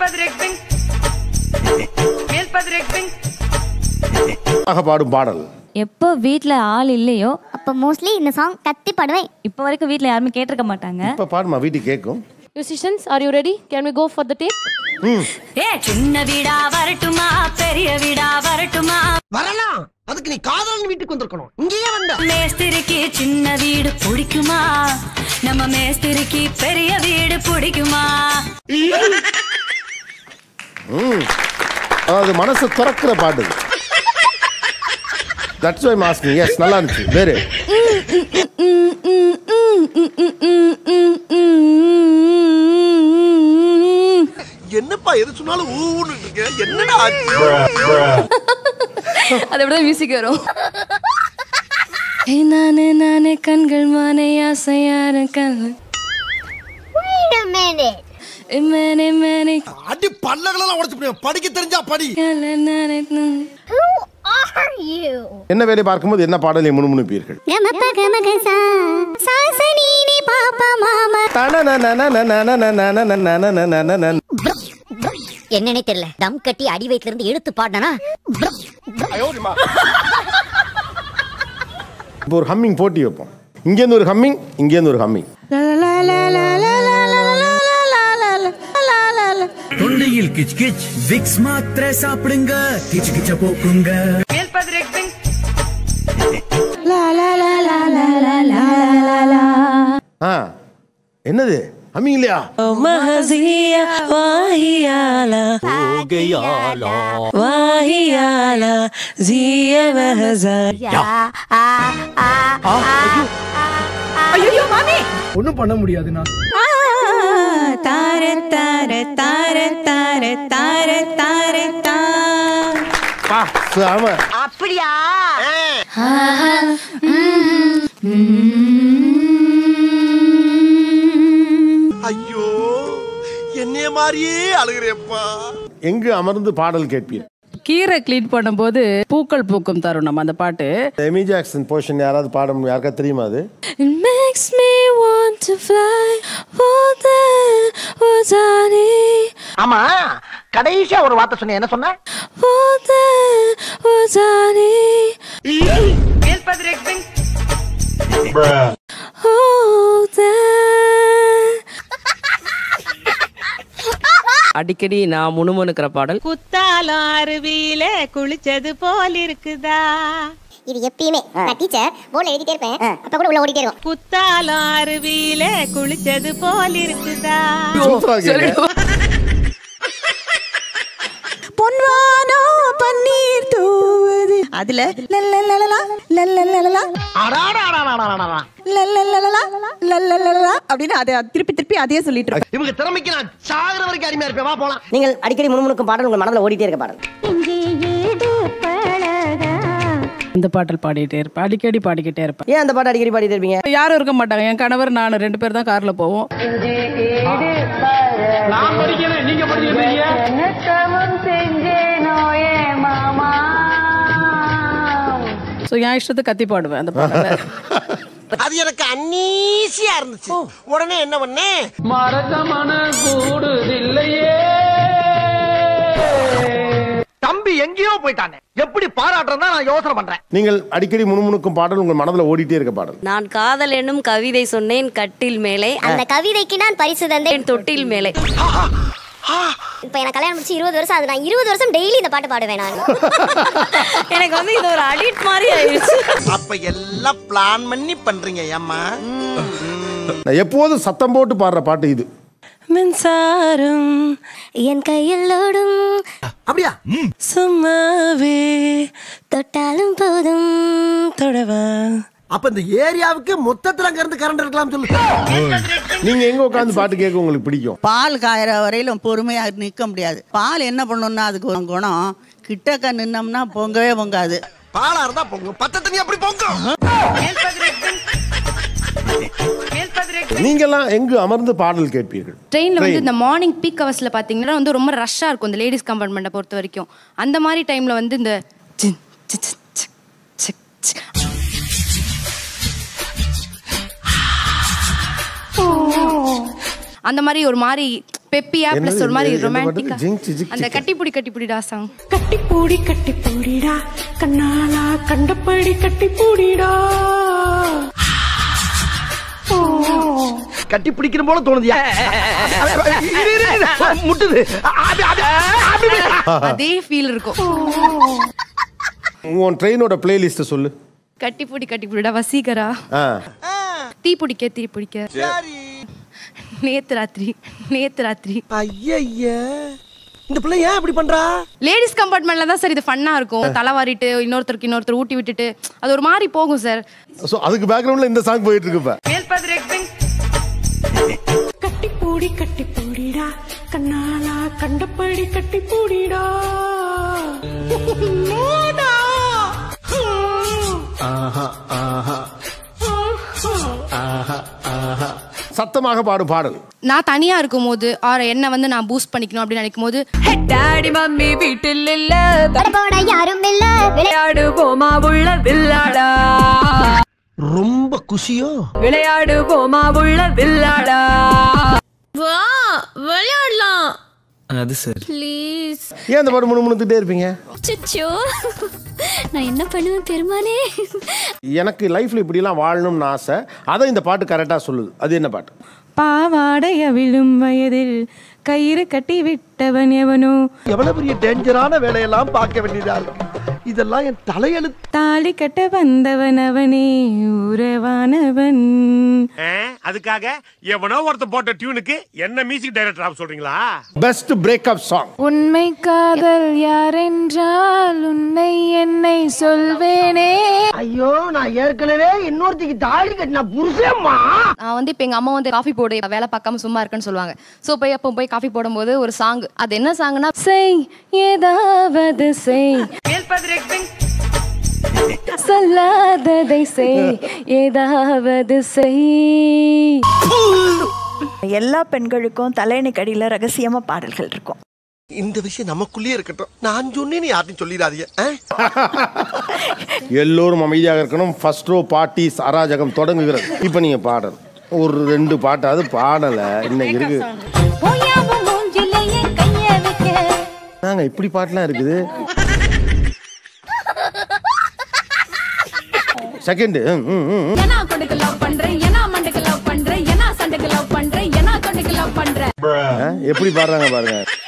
ஆக பாடும் பாடல் எப்போ வீட்ல ஆள் இல்லையோ அப்போ மோஸ்ட்லி இந்த சாங் கத்தி பாடுவேன் இப்போ வரைக்கும் வீட்ல யாருமே கேட்டிருக்க மாட்டாங்க இப்ப பாடுமா வீட்டுக்கு கேட்கும் Musicians, are you ready? Can we go for the tape? ஏ சின்ன வீடா வரட்டுமா பெரிய வீடா வரட்டுமா வரலாம் அதுக்கு நீ காதலன் வீட்டுக்கு வந்திருக்கணும் இங்கேயே வந்த மேஸ்திரிக்கு சின்ன வீடு பிடிக்குமா நம்ம மேஸ்திரிக்கு பெரிய வீடு பிடிக்குமா அதாவது மனசை திறக்கிற பாட்டு தட்ஸ் வை மாஸ்கிங் எஸ் நல்லா இருந்துச்சு வேறு என்னப்பா எது சொன்னாலும் ஊன்னு இருக்க என்னடா ஆச்சு அது அப்படிதான் மியூசிக் வரும் நானே நானே கண்கள் மானே ஆசையான கண் Wait a minute. மேனே மேனே அடி பல்லகளெல்லாம் உடச்சு போடுவேன். படிக்க தெரிஞ்சா படி கல நானே நம். Who are you? என்ன வேலை பார்க்கும்போது என்ன பாடலை முணுமுணுப்பீர்கள் கமப்ப கமகசா சாசனீனி பாப்பா மாமா என்னன்னே தெரியல தம் கட்டி அடி வயிற்றுல இருந்து எடுத்து பாடினா இப்போ ஒரு ஹம்மிங் போட்டி வைப்போம் இங்கேருந்து ஒரு ஹம்மிங் இங்கேருந்து ஒரு ஹம்மிங் தொண்டையில் கிச் கிச் விக்ஸ் மாத்திரை சாப்பிடுங்க கிச் கிச்ச போக்குங்க ஆ என்னது ஹம்மிங் இல்லையா மஹசியா வாஹியாலா வாஹியாலா ஜிய மஹசா ஒண்ணும் பண்ண முடியாதுண்ணா தார தார தார தார தார தார தா பா சாம அப்படியா ஐயோ என்னைய மாதிரியே அழுகிறேப்பா எங்கு அமர்ந்து பாடல் கேட்பீர் கீரை க்ளீன் பண்ணும்போது பூக்கள் பூக்கும் தருணம் அந்த பாட்டு எமி ஜாக்சன் போர்ஷன் யாராவது பாட முடியும் யாருக்கா தெரியுமா அது It makes me want to fly for the Wazani, ஆமா கடைசியா ஒரு வார்த்தை சொன்ன என்ன சொன்ன for the Wazani. Oh, that. அடிக்கடி நான் முணுமுணுக்கிற பாடல் குத்தாலம் அருவியில குளிச்சது போல் இருக்குதா இது எப்பயுமே நான் டீச்சர் போர்டில் எழுதிட்டே இருப்பேன் அப்ப கூட உள்ள ஓடிட்டே இருக்கும் குத்தாலம் அருவியில குளிச்சது போல் இருக்குதா சூப்பரா இருக்கீங்க பொன்வானோ பன்னீர் தூவுது அதுல லல்லலலலா, லல்லலலலா, அடாடாடாடாடாடா. லல்லலலலா, லல்லலலலா அப்படின்னு அதை திருப்பி திருப்பி அதையே சொல்லிட்டு இருப்பேன். இவங்க திறமைக்கு நான் சாகுற வரைக்கும் அருமையா இருப்பேன் வா போலாம் நீங்கள் அடிக்கடி முணுமுணுக்கும் பாடல் உங்கள் மனதில் ஓடிட்டே இருக்க பாடல் இந்த பாடல் பாடிட்டே இருப்பேன் அடிக்கடி பாடிக்கிட்டே இருப்பேன் ஏன் அந்த பாட்டு அடிக்கடி பாடிட்டே இருப்பீங்க யாரும் இருக்க மாட்டாங்க என் கணவர் நான் ரெண்டு பேர் தான் கார்ல போவோம் ஸோ என் இஷ்டத்துக்கு கத்தி பாடுவேன் அந்த பாடலை அது எனக்கு அன்னீசியா இருந்துச்சு உடனே என்ன பண்ணேன் தம்பி எங்கேயோ போயிட்டானே எப்படி பாராட்டுறதா நான் யோசனை பண்றேன் நீங்கள் அடிக்கடி முணுமுணுக்கும் பாடல் உங்கள் மனதில் ஓடிட்டே இருக்க பாடல் நான் காதல் என்னும் கவிதை சொன்னேன் கட்டில் மேலே அந்த கவிதைக்கு நான் பரிசு தந்தேன் என் தொட்டில் மேலே இப்போ எனக்கு கல்யாணம் முடிச்சு இருபது வருஷம் அது நான் இருபது வருஷம் டெய்லி இந்த பாட்டு பாடுவேன் நான் எனக்கு வந்து இது ஒரு அடிட் மாதிரி ஆயிடுச்சு அப்ப எல்லாம் பிளான் பண்ணி பண்றீங்க ஏம்மா நான் எப்போதும் சத்தம் போட்டு பாடுற பாட்டு இது மின்சாரம் என் கையில் ஓடும் அப்படியா சும்மாவே தொட்டாலும் போதும் தொடவா அப்ப இந்த ஏரியாவுக்கு மொத்தத்துல அங்க இருந்து கரண்ட் இருக்கலாம் சொல்லு நீங்க எங்க உட்காந்து பாட்டு கேட்க உங்களுக்கு பிடிக்கும் பால் காயற வரையிலும் பொறுமையா நிக்க முடியாது பால் என்ன பண்ணணும்னா அதுக்கு ஒரு குணம் கிட்டக்க நின்னோம்னா பொங்கவே பொங்காது பாலா இருந்தா பொங்கும் பத்த தண்ணி அப்படி பொங்கும் நீங்கெல்லாம் எங்கு அமர்ந்து பாடல் கேட்பீர்கள் ட்ரெயினில் வந்து Train. இந்த மார்னிங் பீக் ஹவர்ஸில் பார்த்தீங்கன்னா வந்து ரொம்ப ரஷ்ஷாக இருக்கும் இந்த லேடிஸ் கம்பார்ட்மெண்ட்டை பொறுத்த வரைக்கும் அந்த மாதிரி டைமில் வந்து இந்த ஜின், சி, சி, சி, சி, சி. அந்த மாதிரி ஒரு மாதிரி பெப்பியா என்னது? ப்ளஸ் ஒரு மாதிரி எந்த பாட்டு? ரொமான்டிக்கா ஜிங் சிஜிக் அந்த சிக். கட்டிப்புடி கட்டிப்புடிடா சாங் கட்டி பூடி கட்டி பூடிடா கண்ணாலா கண்டபடி கட்டி பூடிடா கட்டி பிடிக்கிற போல தோணுதியா இரு, இரு, இரு. முட்டுது அது, அது, அப்படி, அப்படி. அதே ஃபீல் இருக்கும் உன் ட்ரெயினோட பிளேலிஸ்ட்டை சொல்லு கட்டிப்புடி கட்டிப்புடிடா வசீகரா ஆ தீ பிடிக்க தீ பிடிக்க நேத்து ராத்திரி நேத்து ராத்திரி ஐயய்ய இந்த பிள்ளை ஏன் இப்படி பண்றா லேடிஸ் கம்பார்ட்மெண்ட்ல தான் சார் இது ஃபன்னா இருக்கும் தலைவாரிட்டு இன்னொருத்தருக்கு இன்னொருத்தர் ஊட்டி விட்டுட்டு அது ஒரு மாதிரி போகும் சார் ஸோ அதுக்கு பேக்ரவுண்டில் இந்த சாங் போயிட்டு இருக்கு இப்போ கட்டி பூடி கட்டி பூடிடா கண்ணாலா கண்டபடி கட்டி பூடிடா மோனா. சத்தமாக பாடும் பாடல் நான் தனியா இருக்கும் போது ஆர் என்ன வந்து நான் பூஸ்ட் பண்ணிக்கணும் அப்படின்னு நினைக்கும் போது டாடி மம்மி வீட்டில் இல்ல போட யாரும் இல்ல விளையாடு போமா உள்ள வில்லாடா ரொம்ப குஷியோ விளையாடு போமா உள்ள வில்லாடா வா விளையாடலாம் அது சரி ப்ளீஸ் ஏன் இந்த பாட்டு முணு முணுத்துட்டே இருப்பீங்க சிச்சோ நான் என்ன பண்ணுவேன் பெருமானே எனக்கு லைஃப்ல இப்படிலாம் வாழணும்னு ஆசை அதை இந்த பாட்டு கரெக்டாக சொல்லுது அது என்ன பாட்டு பாவாடைய விழும் வயதில் கயிறு கட்டி விட்டவன் எவனோ எவ்வளவு பெரிய டேஞ்சரான வேலையெல்லாம் பார்க்க வேண்டியதா இருக்கு இதெல்லாம் என் தலையெழுத்து தாலி கட்ட வந்தவன் அவனே உறவானவன் அதுக்காக எவனோ ஒருத்த போட்ட டியூனுக்கு என்ன மியூசிக் டைரக்டர் ஆஃப் சொல்றீங்களா பெஸ்ட் பிரேக்கப் சாங் உண்மை காதல் யாரென்றால் உன்னை என்னை சொல்வேனே ஐயோ நான் ஏற்கனவே இன்னொருத்திக்கு தாலி கட்டின புருஷம்மா நான் வந்து இப்போ எங்க அம்மா வந்து காஃபி போடு வேலை பார்க்காம சும்மா இருக்கேன்னு சொல்லுவாங்க ஸோ போய் அப்போ போய் காஃபி போடும்போது ஒரு சாங் அது என்ன சாங்னா செய் ஏதாவது செய் சொல்லாததை செய் ஏதாவது செய் எல்லா பெண்களுக்கும் தலையணைக்கு அடியில ரகசியமா பாடல்கள் இருக்கும் இந்த விஷயம் நமக்குள்ளேயே இருக்கட்டும் நான் சொன்னேன்னு யார்ட்டையும் சொல்லிடாதீங்க ஆ? எல்லோரும் அமைதியாக இருக்கணும் ஃபர்ஸ்ட் ரோ பார்ட்டிஸ் அராஜகம் தொடங்குகிறது இப்போ நீங்க பாடணும் ஒரு ரெண்டு பாட்டாவது பாடலை இன்னைக்கு இருக்கு நாங்க இப்படி பாட்டுலாம் இருக்குது செகண்ட் ஏன்னா கொடுக்க லவ் பண்றேன் ஏன்னா மண்டுக்கு லவ் பண்றேன் ஏன்னா சண்டைக்கு லவ் பண்றேன் ஏன்னா தொண்டைக்கு லவ் பண்றேன் எப்படி பாடுறாங்க பாருங்க